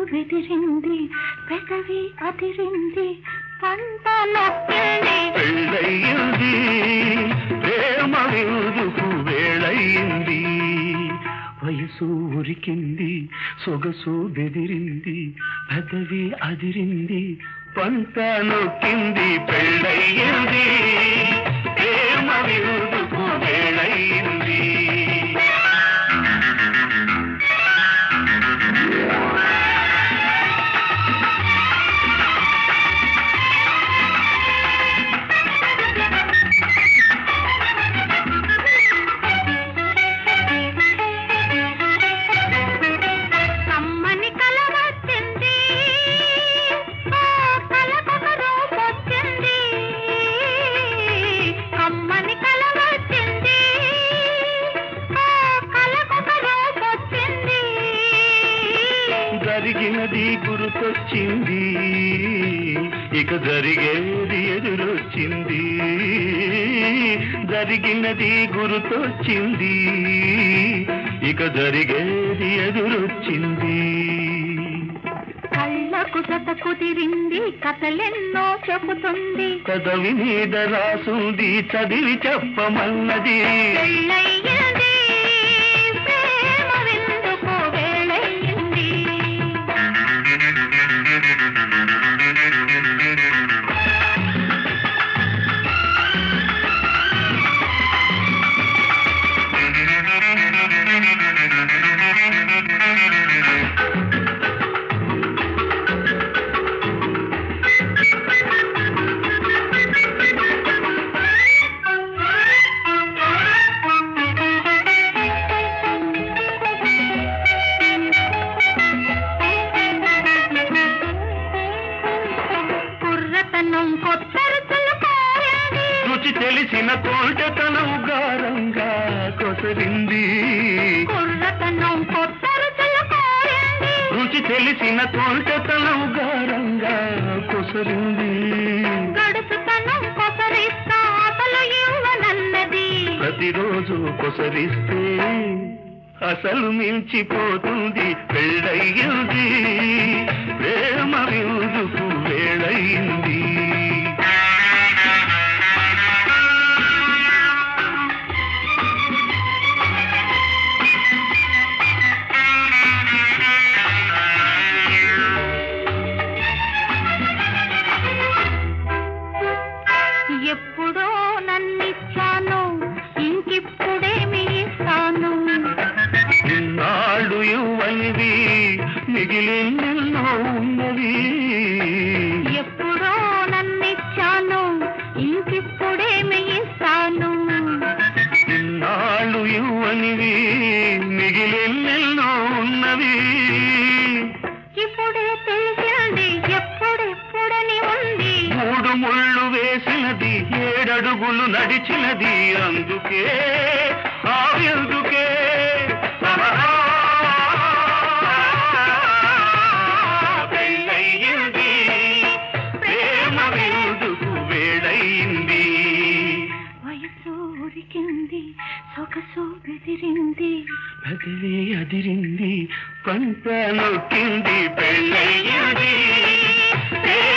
బెదిరింది పెదవి అదిరింది పంట నొక్కింది పెళ్ళయింది ప్రేమ విరుదుకు వేళయింది వయసు ఉరికింది సొగసు బెదిరింది పెదవి అదిరింది పంట నొక్కింది పెళ్ళయింది ప్రేమ విరుదుకు వేళయింది కమ్మని కల వచ్చింది ఆ కలకొక రూపొచ్చింది కమ్మని కల వచ్చింది ఆ కలకొక రూపొచ్చింది జరిగినది గుర్తొచ్చింది ఇక జరిగేది ఎదురొచ్చింది జరిగినది గుర్తొచ్చింది ఇక జరిగేది ఎదురొచ్చింది కళ్ళకు జత కుదిరింది కథలెన్నో చెబుతుంది కదవి మీద రాసుంది చదివి చెప్పమన్నది పెళ్ళయ్యింది ప్రేమ విందుకు వేళయ్యింది కుర్రతనం కొత్త రుచులు కోరింది రుచి తెలిసిన తోటతనం గారంగా కొసరింది కుర్రతనం కొత్త రుచులు కోరింది రుచి తెలిసిన తోటతనం గారంగా కొసరింది గడుసుతనం కొసరిస్తా అసలు ఇవ్వనన్నది ప్రతిరోజు కొసరిస్తే అసలు మించిపోతుంది పెళ్ళయింది ప్రేమ విరుదుకు వేళయింది ఎప్పుడో నన్నిచ్చాను ఇంకిప్పుడేమి ఇస్తాను ఇన్నాళ్ళు ఇవ్వనివి మిగిలినెన్నో ఉన్నవి ఎప్పుడో నన్నిచ్చాను ఇంకిప్పుడేమి ఇస్తాను ఇన్నాళ్ళు ఇవ్వనివి మిగిలినెన్నో ఉన్నవి ఇప్పుడే తెలిసింది ఎప్పుడెప్పుడని ఉంది మూడు ముళ్ళు వేసినది ఏడడుగులు నడిచినది అందుకే ఆ ఎందుకే పెళ్ళయింది ప్రేమ విరుదుకు వేళయింది వయసు ఉరికింది సొగసు బెదిరింది పదవి అదిరింది పంట నొక్కింది పెళ్ళయింది